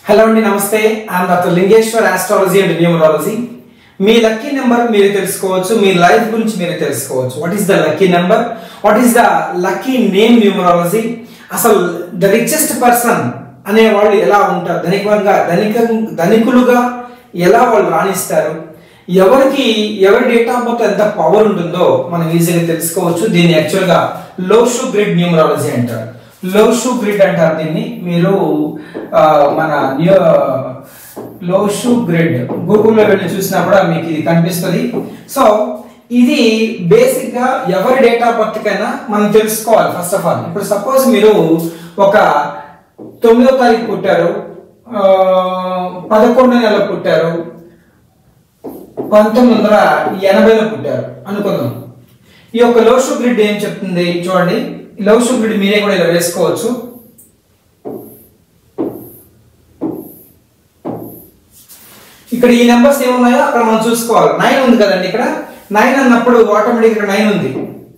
hello అండి నమస్తే I'm doctor Lingeshwar astrology and numerology మీ లక్కీ నెంబర్ మీరు తెలుసుకోవచ్చు మీ లైఫ్ గురించి మీరు తెలుసుకోవచ్చు what is the lucky number what is the lucky name numerology అసలు ద రిచెస్ట్ పర్సన్ అనే వాళ్ళు ఎలా ఉంటారు ధనికంగా ధనిక ధనికులుగా ఎలా వాళ్ళు రాణిస్తారు ఎవరికి ఎవరి డేట్ ఆఫ్ బర్త్ ఎంత పవర్ ఉంటుందో మనం ఈజీగా తెలుసుకోవచ్చు దీన్ని యాక్చువల్గా లోషు గ్రిడ్ న్యూమరాలజీ అంటారు లోషు గ్రిడ్ అంటారు దీన్ని మీరు ఆ, మన న్యూ లోషు గ్రిడ్ గూగుల్లో వెళ్ళి చూసినా కూడా మీకు ఇది కనిపిస్తుంది సో ఇది బేసిక్ గా ఎవరి డేట్ ఆఫ్ బర్త్ కైనా మనం తెలుసుకోవాలి ఫస్ట్ ఆఫ్ ఆల్ ఇప్పుడు సపోజ్ మీరు ఒక తొమ్మిదో తారీఖు పుట్టారు ఆ, పదకొండో నెల పుట్టారు పంతొమ్మిది వందల ఎనభైలో పుట్టారు అనుకుందాం ఈ యొక్క లోషు గ్రిడ్ ఏం చెప్తుంది చూడండి లోషు గ్రిడ్ మీరే కూడా ఇలా వేసుకోవచ్చు ఇక్కడ ఈ నెంబర్స్ ఏమున్నాయో అక్కడ మనం చూసుకోవాలి నైన్ ఉంది కదండి ఇక్కడ నైన్ అన్నప్పుడు ఆటోమేటిక్ ఇక్కడ నైన్ ఉంది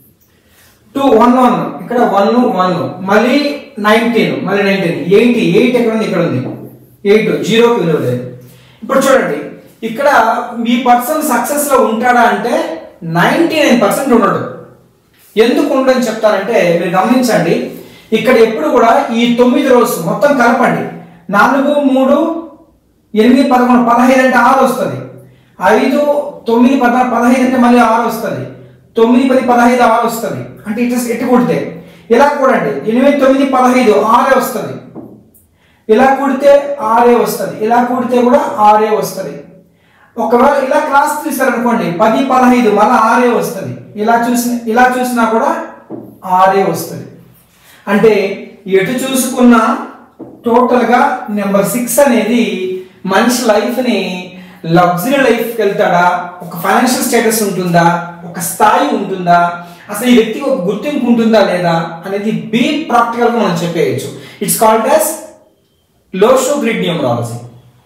టూ వన్ వన్ ఇక్కడ వన్ వన్ మళ్ళీ నైన్టీన్ మళ్ళీ నైన్టీన్ ఎయిటీ ఎయిట్ ఎక్కడ ఉంది ఇక్కడ ఉంది ఎయిట్ జీరోకి విలువ లేదు ఇప్పుడు చూడండి ఇక్కడ మీ పర్సన్ సక్సెస్ లో ఉంటాడా అంటే నైన్టీ నైన్ పర్సెంట్ ఉండడు ఎందుకు ఉండని చెప్తారంటే మీరు గమనించండి ఇక్కడ ఎప్పుడు కూడా ఈ తొమ్మిది రోజు మొత్తం కలపండి నాలుగు మూడు ఎనిమిది పదకొండు పదహైదు అంటే ఆరు వస్తుంది ఐదు తొమ్మిది పద పదహైదు అంటే మళ్ళీ ఆరు వస్తుంది తొమ్మిది పది పదహైదు ఆరు వస్తుంది అంటే ఇటు ఎటు కొడితే ఇలా కూడండి ఎనిమిది తొమ్మిది పదహైదు ఆరే వస్తుంది ఇలా కూడితే ఆరే వస్తుంది ఇలా కూడితే కూడా ఆరే వస్తుంది ఒకవేళ ఇలా క్రాస్ తీసారనుకోండి పది పదహైదు మళ్ళీ ఆరే వస్తుంది ఇలా చూసిన ఇలా చూసినా కూడా ఆరే వస్తుంది అంటే ఎటు చూసుకున్నా టోటల్గా నెంబర్ సిక్స్ అనేది మనిషి లైఫ్ని లగ్జరీ లైఫ్కి వెళ్తాడా ఒక ఫైనాన్షియల్ స్టేటస్ ఉంటుందా ఒక స్థాయి ఉంటుందా అసలు ఈ వ్యక్తికి ఒక గుర్తింపు ఉంటుందా లేదా అనేది బీ ప్రాక్టికల్గా మనం చెప్పేయచ్చు it's called as Lo Shu grid numerology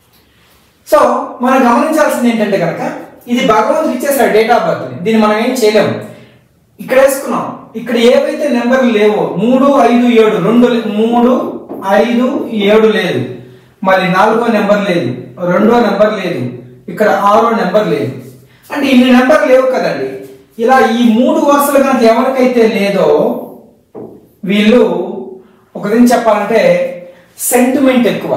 so మనం గమనించాల్సింది ఏంటంటే కనుక ఇది భగవంతుడు ఇచ్చేసాడు డేట్ ఆఫ్ బర్త్ దీన్ని మనం ఏం చేయలేము ఇక్కడ వేసుకున్నాం ఇక్కడ ఏవైతే నెంబర్లు లేవో మూడు ఐదు ఏడు రెండు లే- మూడు ఐదు ఏడు లేదు మళ్ళీ నాలుగో నెంబర్ లేదు రెండో నెంబర్ లేదు ఇక్కడ ఆరో నెంబర్ లేదు అంటే ఇన్ని నెంబర్ లేవు కదండి ఇలా ఈ మూడు వరుసలు కనుక ఎవరికైతే లేదో వీళ్ళు ఒకదిని చెప్పాలంటే సెంటిమెంట్ ఎక్కువ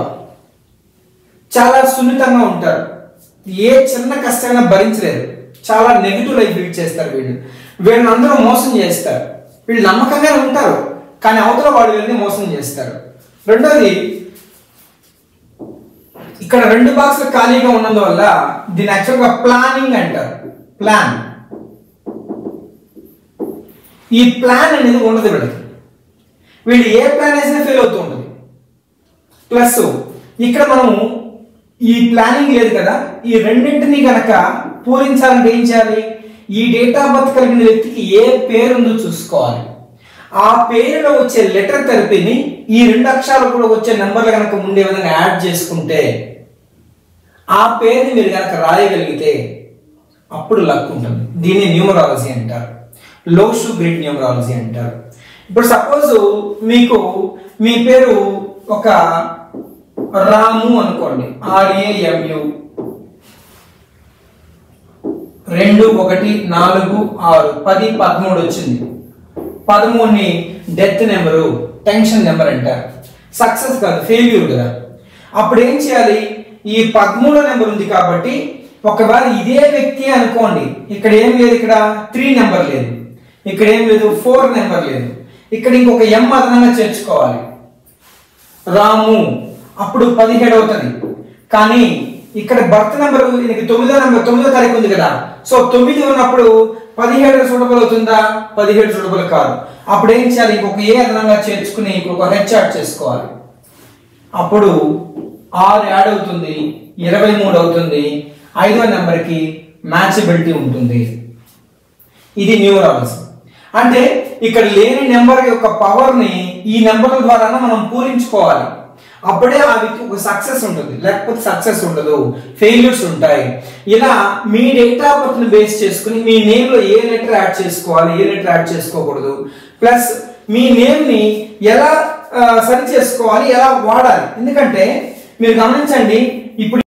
చాలా సున్నితంగా ఉంటారు ఏ చిన్న కష్టమైనా భరించలేరు చాలా నెగిటివ్ లైఫ్ లీడ్ చేస్తారు వీళ్ళు వీళ్ళని అందరూ మోసం చేస్తారు వీళ్ళు నమ్మకంగానే ఉంటారు కానీ అవతల వాళ్ళు వీళ్ళని మోసం చేస్తారు రెండోది ఇక్కడ రెండు బాక్సులు ఖాళీగా ఉన్నందువల్ల దీని యాక్చువల్గా ప్లానింగ్ అంటారు ప్లాన్ ఈ ప్లాన్ అనేది ఉండదు వీళ్ళకి వీళ్ళు ఏ ప్లాన్ వేసినా ఫెయిల్ అవుతూ ఉంటుంది ప్లస్ ఇక్కడ మనము ఈ ప్లానింగ్ లేదు కదా ఈ రెండింటిని గనక పూరించాలంటే ఏం చేయాలి ఈ డేట్ ఆఫ్ బర్త్ కలిగిన వ్యక్తికి ఏ పేరు ఉందో చూసుకోవాలి ఆ పేరులో వచ్చే లెటర్ థెరపీని ఈ రెండు అక్షరాలు కూడా వచ్చే నెంబర్లు కనుక ఉండే విధంగా యాడ్ చేసుకుంటే ఆ పేరుని మీరు కనుక రాయగలిగితే అప్పుడు లక్ ఉంటుంది దీన్ని న్యూమరాలజీ అంటారు లోషు గ్రిడ్ న్యూమరాలజీ అంటారు ఇప్పుడు సపోజ్ మీకు మీ పేరు ఒక రాము అనుకోండి ఆర్ఏఎంయు రెండు ఒకటి నాలుగు ఆరు పది పదమూడు వచ్చింది పదమూడుని డెత్ నెంబరు టెన్షన్ నెంబర్ అంటారు సక్సెస్ కాదు ఫెయిల్యూర్ కదా అప్పుడు ఏం చేయాలి ఈ పదమూడో నెంబర్ ఉంది కాబట్టి ఒకవేళ ఇదే వ్యక్తి అనుకోండి ఇక్కడ ఏం లేదు ఇక్కడ త్రీ నెంబర్ లేదు ఇక్కడ ఏం లేదు ఫోర్ నెంబర్ లేదు ఇక్కడ ఇంకొక ఎం అదనంగా చేర్చుకోవాలి రాము అప్పుడు పదిహేడు అవుతుంది కానీ ఇక్కడ బర్త్ నెంబర్ దీనికి తొమ్మిదో నెంబర్ తొమ్మిదో తారీఖు ఉంది కదా సో తొమ్మిది ఉన్నప్పుడు పదిహేడు సూటబుల్ అవుతుందా పదిహేడు సూటబుల్ కాదు అప్పుడు ఏం చేయాలి ఇంకొక ఏ అదనంగా చేర్చుకుని ఇంకొక హెచ్ యాడ్ చేసుకోవాలి అప్పుడు ఆరు యాడ్ అవుతుంది ఇరవై మూడు అవుతుంది ఐదో నెంబర్కి మ్యాచబిలిటీ ఉంటుంది ఇది న్యూమరాలజీ అంటే ఇక్కడ లేని నెంబర్ యొక్క పవర్ ని ఈ నెంబర్ల ద్వారా మనం పూరించుకోవాలి అప్పుడే ఆ వ్యక్తి ఒక సక్సెస్ ఉంటుంది లేకపోతే సక్సెస్ ఉండదు ఫెయిల్యూర్స్ ఉంటాయి ఇలా మీ డేట్ ఆఫ్ బర్త్ ని బేస్ చేసుకుని మీ నేమ్ లో ఏ లెటర్ యాడ్ చేసుకోవాలి ఏ లెటర్ యాడ్ చేసుకోకూడదు ప్లస్ మీ నేమ్ ని ఎలా ఆ, సరి చేసుకోవాలి ఎలా వాడాలి ఎందుకంటే మీరు గమనించండి ఇప్పుడు